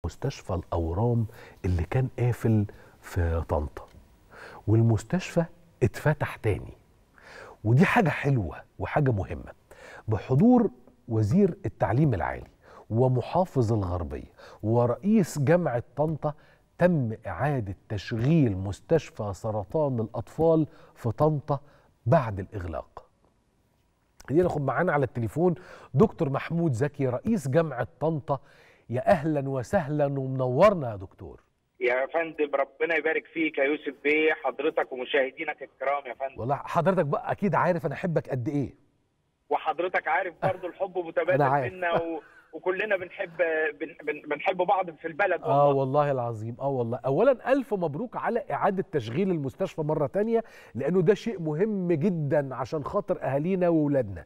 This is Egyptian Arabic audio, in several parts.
مستشفى الاورام اللي كان قافل في طنطا والمستشفى اتفتح تاني ودي حاجه حلوه وحاجه مهمه بحضور وزير التعليم العالي ومحافظ الغربيه ورئيس جامعه طنطا تم اعاده تشغيل مستشفى سرطان الاطفال في طنطا بعد الاغلاق خلينا ناخد معانا على التليفون دكتور محمود زكي رئيس جامعه طنطا يا اهلا وسهلا ومنورنا يا دكتور يا فندم ربنا يبارك فيك يا يوسف بيه حضرتك ومشاهدينك الكرام يا فندم والله حضرتك بقى اكيد عارف انا احبك قد ايه وحضرتك عارف برضو الحب أنا متبادل عارف. بينا و... وكلنا بنحب بن... بن... بنحب بعض في البلد اه والله والله العظيم اه والله اولا الف مبروك على اعاده تشغيل المستشفى مره تانية لانه ده شيء مهم جدا عشان خاطر اهالينا واولادنا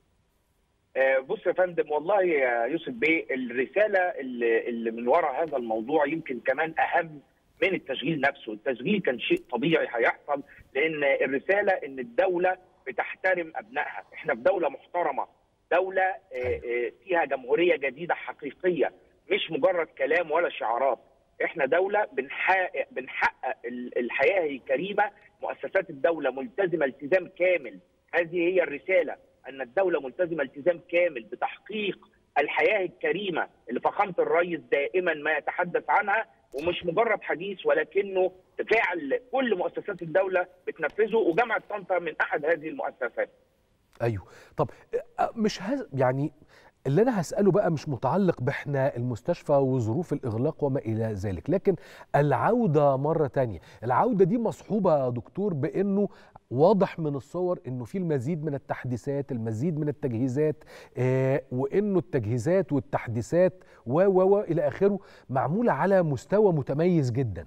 آه بص يا فندم والله يا يوسف بيه الرساله اللي, اللي من وراء هذا الموضوع يمكن كمان اهم من التشغيل نفسه التشغيل كان شيء طبيعي هيحصل لان الرساله ان الدوله بتحترم ابنائها احنا في دوله محترمه دوله آه، آه، فيها جمهوريه جديده حقيقيه مش مجرد كلام ولا شعارات احنا دوله بنحقق بنحقق ال- الحياه الكريمه مؤسسات الدوله ملتزمه التزام كامل هذه هي الرساله ان الدوله ملتزمه التزام كامل بتحقيق الحياه الكريمه اللي فخامه الرئيس دائما ما يتحدث عنها ومش مجرد حديث ولكنه فعل كل مؤسسات الدوله بتنفذه وجامعه طنطا من احد هذه المؤسسات ايوه طب آه، مش هز... يعني اللي انا هساله بقى مش متعلق باحنا المستشفى وظروف الاغلاق وما الى ذلك لكن العوده مره تانية العوده دي مصحوبه يا دكتور بانه واضح من الصور انه في المزيد من التحديثات المزيد من التجهيزات آه وانه التجهيزات والتحديثات و و و الى اخره معموله على مستوى متميز جدا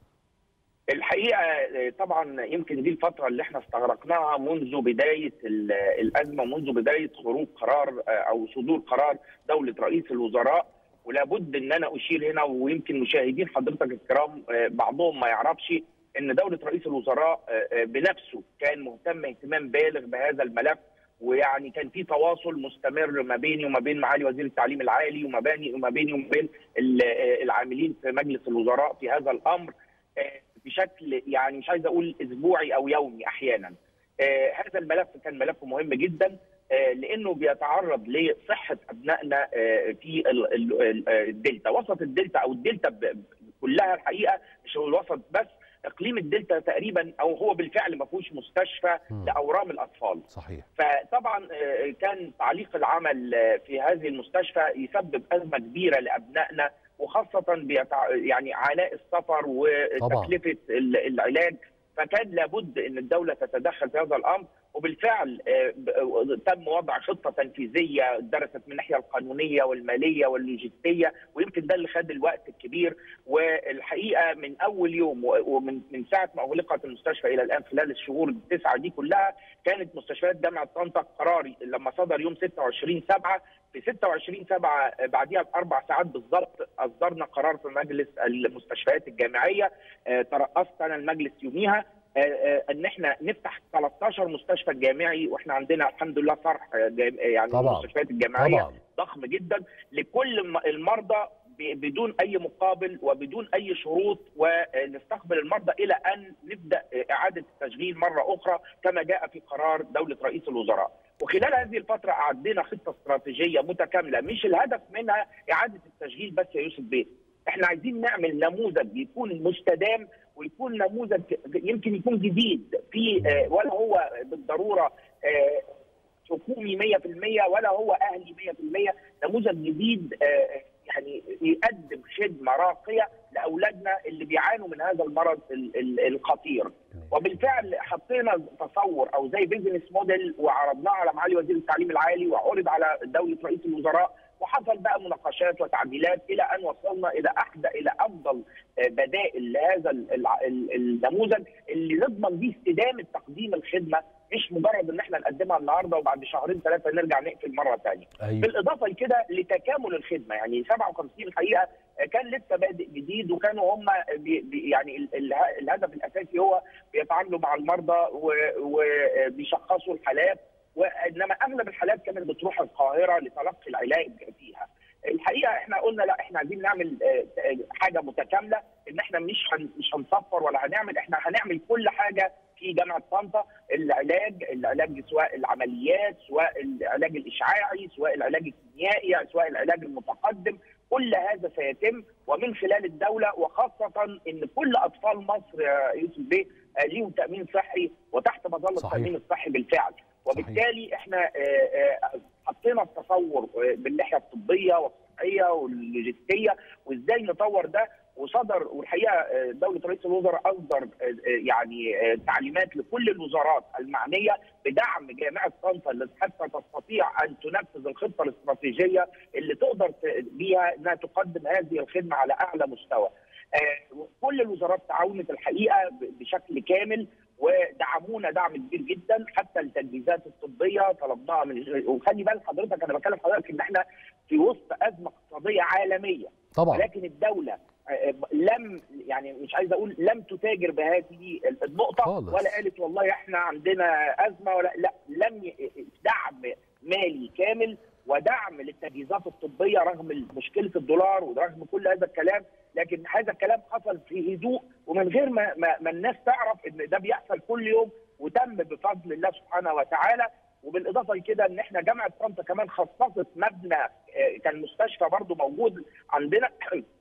الحقيقه آه، طبعا يمكن دي الفتره اللي احنا استغرقناها منذ بدايه ال- الازمه منذ بدايه خروج قرار آه، او صدور قرار دوله رئيس الوزراء ولابد ان انا اشير هنا ويمكن مشاهدين حضرتك الكرام آه، بعضهم ما يعرفش ان دوله رئيس الوزراء آه، آه، بنفسه كان مهتم اهتمام بالغ بهذا الملف ويعني كان في تواصل مستمر ما بيني وما بين معالي وزير التعليم العالي وما بيني وما بيني وما بين ال- آه، العاملين في مجلس الوزراء في هذا الامر آه، بشكل يعني مش عايز اقول اسبوعي او يومي احيانا. آه، هذا الملف كان ملف مهم جدا آه، لانه بيتعرض لصحه ابنائنا آه، في ال- ال- ال- الدلتا، وسط الدلتا او الدلتا ب- ب- كلها الحقيقه مش هو الوسط بس اقليم الدلتا تقريبا او هو بالفعل ما فيهوش مستشفى مم. لاورام الاطفال. صحيح فطبعا آه، كان تعليق العمل آه، في هذه المستشفى يسبب ازمه كبيره لابنائنا وخاصه بيتع... يعني عناء السفر وتكلفه ال- العلاج فكان لابد ان الدوله تتدخل في هذا الامر وبالفعل آه، ب- تم وضع خطه تنفيذيه درست من الناحيه القانونيه والماليه واللوجستيه ويمكن ده اللي خد الوقت الكبير والحقيقه من اول يوم و- ومن من ساعه ما اغلقت المستشفى الى الان خلال الشهور التسعه دي كلها كانت مستشفيات جامعه طنطا قراري لما صدر يوم 26 7 في 26 7 بعديها باربع ساعات بالظبط اصدرنا قرار في مجلس المستشفيات الجامعيه آه، ترأست انا المجلس يوميها آه، آه، ان احنا نفتح 13 مستشفى جامعي واحنا عندنا الحمد لله صرح آه، جام- يعني طبعاً. المستشفيات الجامعيه طبعا ضخم جدا لكل الم- المرضى ب- بدون اي مقابل وبدون اي شروط ونستقبل المرضى الى ان نبدا اعاده التشغيل مره اخرى كما جاء في قرار دوله رئيس الوزراء. وخلال هذه الفتره اعدينا خطه استراتيجيه متكامله مش الهدف منها اعاده التشغيل بس يا يوسف بيه. احنا عايزين نعمل نموذج يكون مستدام ويكون نموذج يمكن يكون جديد في آه، ولا هو بالضروره آه، حكومي 100% ولا هو اهلي 100% نموذج جديد آه، يعني يقدم خدمه راقيه لاولادنا اللي بيعانوا من هذا المرض ال- ال- الخطير وبالفعل حطينا تصور او زي بيزنس موديل وعرضناه على معالي وزير التعليم العالي وعرض على دوله رئيس الوزراء وحصل بقى مناقشات وتعديلات الى ان وصلنا الى احدى الى افضل آه، بدائل لهذا ال- ال- ال- النموذج اللي نضمن بيه استدامه تقديم الخدمه مش مجرد ان احنا نقدمها النهارده وبعد شهرين ثلاثه نرجع نقفل مره ثانيه. ايوه بالاضافه لكده لتكامل الخدمه يعني 57 الحقيقه كان لسه بادئ جديد وكانوا هم بي بي يعني ال- ال- الهدف الاساسي هو بيتعاملوا مع المرضى و- وبيشخصوا الحالات وانما اغلب الحالات كانت بتروح القاهره لتلقي العلاج فيها. الحقيقه احنا قلنا لا احنا عايزين نعمل حاجه متكامله ان احنا مش هن مش هنصفر ولا هنعمل احنا هنعمل كل حاجه في جامعه طنطا العلاج العلاج سواء العمليات سواء العلاج الاشعاعي سواء العلاج الكيميائي سواء العلاج المتقدم كل هذا سيتم ومن خلال الدوله وخاصه ان كل اطفال مصر يا يوسف بيه ليهم تامين صحي وتحت مظله التامين الصحي بالفعل وبالتالي صحيح. احنا حطينا التصور بالناحيه الطبيه والصحيه واللوجستيه وازاي نطور ده وصدر والحقيقه دوله رئيس الوزراء اصدر يعني تعليمات لكل الوزارات المعنيه بدعم جامعه طنطا اللي حتى تستطيع ان تنفذ الخطه الاستراتيجيه اللي تقدر بيها انها تقدم هذه الخدمه على اعلى مستوى. كل الوزارات تعاونت الحقيقه بشكل كامل ودعمونا دعم كبير جدا حتى التجهيزات الطبيه طلبناها من وخلي بال حضرتك انا بكلم حضرتك ان احنا في وسط ازمه اقتصاديه عالميه طبعا ولكن الدوله لم يعني مش عايز اقول لم تتاجر بهذه النقطه خالص. ولا قالت والله احنا عندنا ازمه ولا لا لم دعم مالي كامل ودعم للتجهيزات الطبيه رغم مشكله الدولار ورغم كل هذا الكلام لكن هذا الكلام حصل في هدوء ومن غير ما, ما, ما الناس تعرف ان ده بيحصل كل يوم وتم بفضل الله سبحانه وتعالى وبالاضافه لكده ان احنا جامعه طنطا كمان خصصت مبنى كان مستشفى برضه موجود عندنا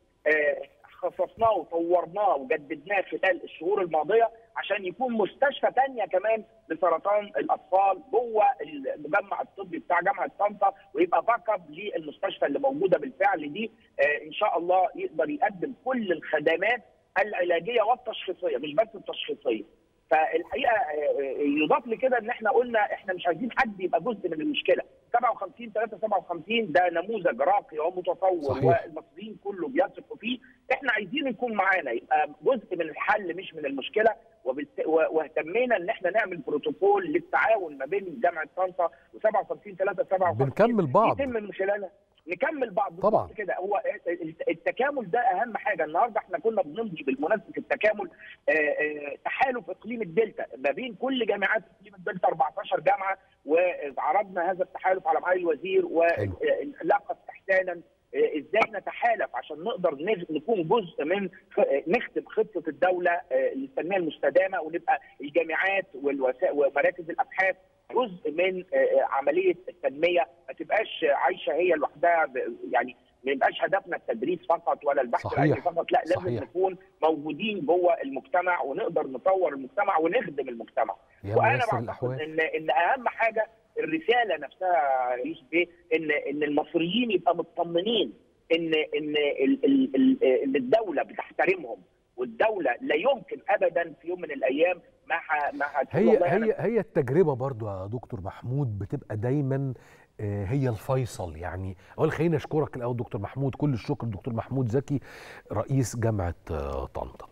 خصصناه وطورناه وجددناه خلال الشهور الماضيه عشان يكون مستشفى ثانيه كمان لسرطان الاطفال جوه المجمع الطبي بتاع جامعه طنطا ويبقى باك اب للمستشفى اللي موجوده بالفعل دي آه ان شاء الله يقدر يقدم كل الخدمات العلاجيه والتشخيصيه مش بس التشخيصيه فالحقيقه يضاف لكده ان احنا قلنا احنا مش عايزين حد يبقى جزء من المشكله 57 3 57 ده نموذج راقي ومتطور صحيح. والمصريين كله بيثقوا فيه احنا عايزين يكون معانا يبقى جزء من الحل مش من المشكله وبالت... واهتمينا ان احنا نعمل بروتوكول للتعاون ما بين جامعه طنطا و57 3 57 بنكمل بعض يتم من خلالها نكمل بعض طبعا كده هو التكامل ده اهم حاجه النهارده احنا كنا بنمضي بالمناسبه التكامل تحالف اقليم الدلتا ما بين كل جامعات اقليم الدلتا 14 جامعه وعرضنا هذا التحالف على معالي الوزير ولاقى استحسانا ازاي نتحالف عشان نقدر نكون جزء من نختم خطه الدوله للتنميه المستدامه ونبقى الجامعات ومراكز الابحاث جزء من عمليه التنميه ما تبقاش عايشه هي لوحدها يعني ما يبقاش هدفنا التدريس فقط ولا البحث العلمي فقط لا لازم صحيح. نكون موجودين جوه المجتمع ونقدر نطور المجتمع ونخدم المجتمع وانا بعتقد ان ان اهم حاجه الرساله نفسها يوسف بيه ان ان المصريين يبقى مطمنين ان ان ان الدوله بتحترمهم والدوله لا يمكن ابدا في يوم من الايام ما ما هي هي هي التجربه برضو يا دكتور محمود بتبقى دايما هي الفيصل يعني اول خلينا اشكرك الاول دكتور محمود كل الشكر دكتور محمود زكي رئيس جامعه طنطا